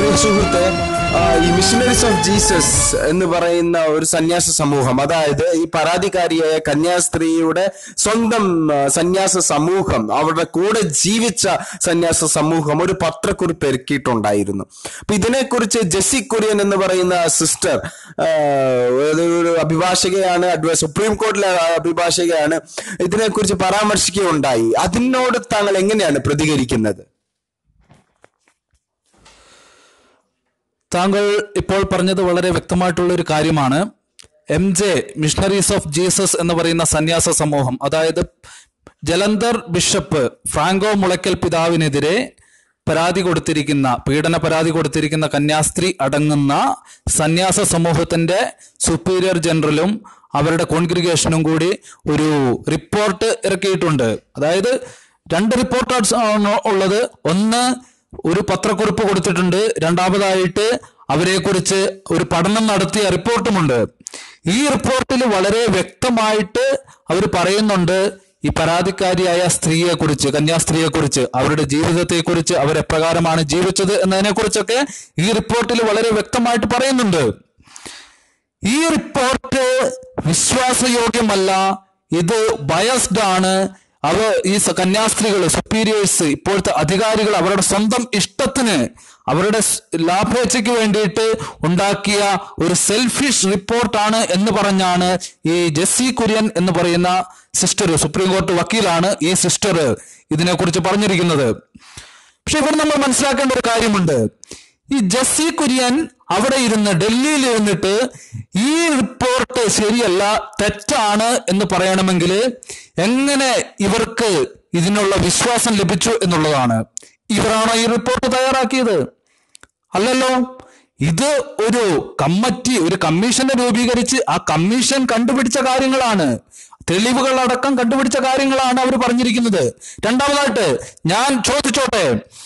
പ്രിയ സുഹൃത്തെ ആ, ഈ മിഷനറീസ് ഓഫ് ജീസസ് എന്ന് പറയുന്ന ഒരു സന്യാസ സമൂഹം അതായത് ഈ പരാതിക്കാരിയായ കന്യാസ്ത്രീയുടെ സ്വന്തം ആ, സന്യാസ സമൂഹം അവരുടെ കൂടെ ജീവിച്ച സന്യാസ സമൂഹം ഒരു പത്രക്കുറിപ്പ് ഇറക്കിയിട്ടുണ്ടായിരുന്നു അപ്പൊ ഇതിനെക്കുറിച്ച് ജെസ്സി കുര്യൻ എന്ന് പറയുന്ന സിസ്റ്റർ ഒരു അഭിഭാഷകയാണ് അഡ്വ സുപ്രീം കോടതിയിലെ അഭിഭാഷകയാണ് ഇതിനെക്കുറിച്ച് പരാമർശിക്കുകയുണ്ടായി അതിനോട് താങ്കൾ എങ്ങനെയാണ് പ്രതികരിക്കുന്നത് താങ്കൾ ഇപ്പോൾ പറഞ്ഞത് വളരെ വ്യക്തമായിട്ടുള്ള ഒരു കാര്യമാണ് M J missionaries of Jesus എന്ന് പറയുന്ന സന്യാസ സമൂഹം അതായത് ജലന്ധർ ബിഷപ്പ് ഫ്രാങ്കോ മുളയ്ക്കൽ പിതാവിനെതിരെ പരാതി കൊടുത്തിരിക്കുന്ന പീഡന പരാതി കൊടുത്തിരിക്കുന്ന കന്യാസ്ത്രീ അടങ്ങുന്ന സന്യാസ സമൂഹത്തിന്റെ സുപ്പീരിയർ ജനറലും അവരുടെ കോൺഗ്രിഗേഷനും കൂടി ഒരു റിപ്പോർട്ട് ഇറക്കിയിട്ടുണ്ട് അതായത് രണ്ട് റിപ്പോർട്ടാണ് ഉള്ളത് ഒന്ന് ഒരു പത്രക്കുറിപ്പ് കൊടുത്തിട്ടുണ്ട് രണ്ടാമതായിട്ട് അവരെക്കുറിച്ച് ഒരു പഠനം നടത്തിയ റിപ്പോർട്ടുമുണ്ട് ഈ റിപ്പോർട്ടിൽ വളരെ വ്യക്തമായിട്ട് അവർ പറയുന്നുണ്ട് ഈ പരാതിക്കാരിയായ സ്ത്രീയെ കുറിച്ച് കന്യാസ്ത്രീയെ കുറിച്ച് അവരുടെ ജീവിതത്തെ കുറിച്ച് അവർ എപ്രകാരമാണ് ജീവിച്ചത് എന്നതിനെ കുറിച്ചൊക്കെ ഈ റിപ്പോർട്ടിൽ വളരെ വ്യക്തമായിട്ട് പറയുന്നുണ്ട് ഈ റിപ്പോർട്ട് വിശ്വാസയോഗ്യമല്ല ഇത് ബയസ്ഡ് ആണ് അവ ഈ സ- കന്യാസ്ത്രീകൾ സുപ്പീരിയേഴ്സ് ഇപ്പോഴത്തെ അധികാരികൾ അവരുടെ സ്വന്തം ഇഷ്ടത്തിന് അവരുടെ സ് ലാഭേച്ഛയ്ക്ക് വേണ്ടിയിട്ട് ഉണ്ടാക്കിയ ഒരു സെൽഫിഷ് റിപ്പോർട്ടാണ് എന്ന് പറഞ്ഞാണ് ഈ ജെസ്സി കുര്യൻ എന്ന് പറയുന്ന സിസ്റ്റർ സുപ്രീം കോടതി വക്കീലാണ് ഈ സിസ്റ്റർ ഇതിനെക്കുറിച്ച് പറഞ്ഞിരിക്കുന്നത് പക്ഷെ ഇവിടെ നമ്മൾ മനസ്സിലാക്കേണ്ട ഒരു കാര്യമുണ്ട് ഈ ജസ്സി കുര്യൻ അവിടെ ഇരുന്ന് ഡൽഹിയിൽ ഇരുന്നിട്ട് ഈ റിപ്പോർട്ട് ശരിയല്ല തെറ്റാണ് എന്ന് പറയണമെങ്കിൽ എങ്ങനെ ഇവർക്ക് ഇതിനുള്ള വിശ്വാസം ലഭിച്ചു എന്നുള്ളതാണ് ഇവരാണോ ഈ റിപ്പോർട്ട് തയ്യാറാക്കിയത് അല്ലല്ലോ ഇത് ഒരു കമ്മിറ്റി ഒരു കമ്മീഷനെ രൂപീകരിച്ച് ആ കമ്മീഷൻ കണ്ടുപിടിച്ച കാര്യങ്ങളാണ് തെളിവുകളടക്കം കണ്ടുപിടിച്ച കാര്യങ്ങളാണ് അവർ പറഞ്ഞിരിക്കുന്നത് രണ്ടാമതായിട്ട് ഞാൻ ചോദിച്ചോട്ടെ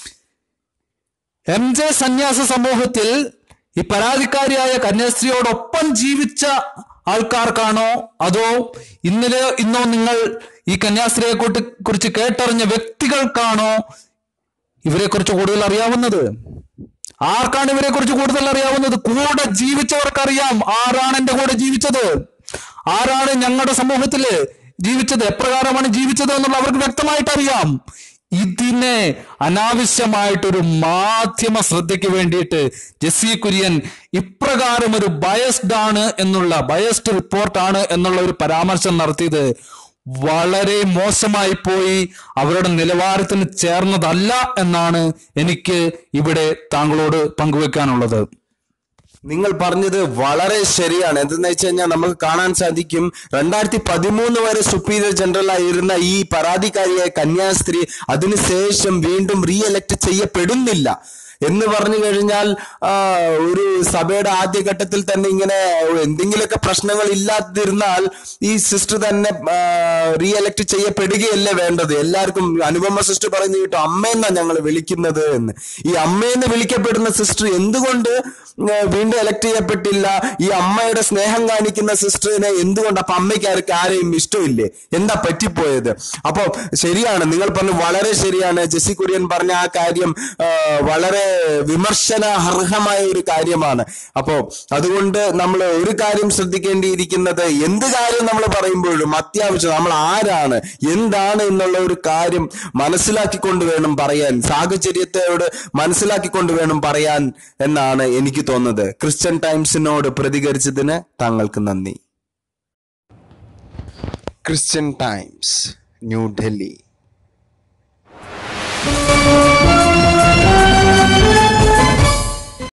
എം ജെ സന്യാസ സമൂഹത്തിൽ ഈ പരാതിക്കാരിയായ കന്യാസ്ത്രീയോടൊപ്പം ജീവിച്ച ആൾക്കാർക്കാണോ അതോ ഇന്നലെ ഇന്നോ നിങ്ങൾ ഈ കന്യാസ്ത്രീയെ കുട്ടി- കുറിച്ച് കേട്ടറിഞ്ഞ വ്യക്തികൾക്കാണോ ഇവരെ കുറിച്ച് കൂടുതൽ അറിയാവുന്നത് ആർക്കാണ് ഇവരെ കുറിച്ച് കൂടുതൽ അറിയാവുന്നത് കൂടെ ജീവിച്ചവർക്കറിയാം ആരാണ് എന്റെ കൂടെ ജീവിച്ചത് ആരാണ് ഞങ്ങളുടെ സമൂഹത്തില് ജീവിച്ചത് എപ്രകാരമാണ് ജീവിച്ചത് എന്നുള്ള അവർക്ക് വ്യക്തമായിട്ട് അറിയാം ഇതിനെ അനാവശ്യമായിട്ടൊരു മാധ്യമ ശ്രദ്ധയ്ക്ക് വേണ്ടിയിട്ട് ജെസ്സി കുര്യൻ ഇപ്രകാരം ഒരു ബയസ്ഡ് ആണ് എന്നുള്ള ബയസ്ഡ് റിപ്പോർട്ടാണ് എന്നുള്ള ഒരു പരാമർശം നടത്തിയത് വളരെ മോശമായി പോയി അവരുടെ നിലവാരത്തിന് ചേർന്നതല്ല എന്നാണ് എനിക്ക് ഇവിടെ താങ്കളോട് പങ്കുവെക്കാനുള്ളത് നിങ്ങൾ പറഞ്ഞത് വളരെ ശരിയാണ് എന്തെന്ന് വെച്ച് കഴിഞ്ഞാൽ നമുക്ക് കാണാൻ സാധിക്കും രണ്ടായിരത്തി പതിമൂന്ന് വരെ സുപ്പീരിയർ ജനറൽ ആയിരുന്ന ഈ പരാതിക്കാരിയായ കന്യാസ്ത്രീ അതിനുശേഷം വീണ്ടും റീ എലക്ട് ചെയ്യപ്പെടുന്നില്ല എന്ന് പറഞ്ഞു കഴിഞ്ഞാൽ ആ, ഒരു സഭയുടെ ആദ്യഘട്ടത്തിൽ തന്നെ ഇങ്ങനെ എന്തെങ്കിലുമൊക്കെ പ്രശ്നങ്ങൾ ഇല്ലാതിരുന്നാൽ ഈ സിസ്റ്റർ തന്നെ റീ എലക്ട് ചെയ്യപ്പെടുകയല്ലേ വേണ്ടത് എല്ലാവർക്കും അനുപമ സിസ്റ്റർ പറഞ്ഞു കേട്ടോ അമ്മയെന്നാ ഞങ്ങൾ വിളിക്കുന്നത് എന്ന് ഈ അമ്മയെന്ന് വിളിക്കപ്പെടുന്ന സിസ്റ്റർ എന്തുകൊണ്ട് ഏർ വീണ്ടും എലക്ട് ചെയ്യപ്പെട്ടില്ല ഈ അമ്മയുടെ സ്നേഹം കാണിക്കുന്ന സിസ്റ്ററിനെ എന്തുകൊണ്ട് അപ്പൊ അമ്മയ്ക്ക് ആർക്ക് ആരെയും ഇഷ്ടമില്ലേ എന്താ പറ്റിപ്പോയത് അപ്പൊ ശരിയാണ് നിങ്ങൾ പറഞ്ഞു വളരെ ശരിയാണ് ജെസ്സി കുര്യൻ പറഞ്ഞ ആ കാര്യം ആ, വളരെ വിമർശന അർഹമായ ഒരു കാര്യമാണ് അപ്പോ അതുകൊണ്ട് നമ്മൾ ഒരു കാര്യം ശ്രദ്ധിക്കേണ്ടിയിരിക്കുന്നത് എന്ത് കാര്യം നമ്മൾ പറയുമ്പോഴും അത്യാവശ്യം നമ്മൾ ആരാണ് എന്താണ് എന്നുള്ള ഒരു കാര്യം മനസ്സിലാക്കിക്കൊണ്ട് വേണം പറയാൻ സാഹചര്യത്തോട് മനസ്സിലാക്കിക്കൊണ്ട് വേണം പറയാൻ എന്നാണ് എനിക്ക് തോന്നുന്നത് ക്രിസ്ത്യൻ ടൈംസിനോട് പ്രതികരിച്ചതിന് താങ്കൾക്ക് നന്ദി ക്രിസ്ത്യൻ ടൈംസ് ന്യൂഡൽഹി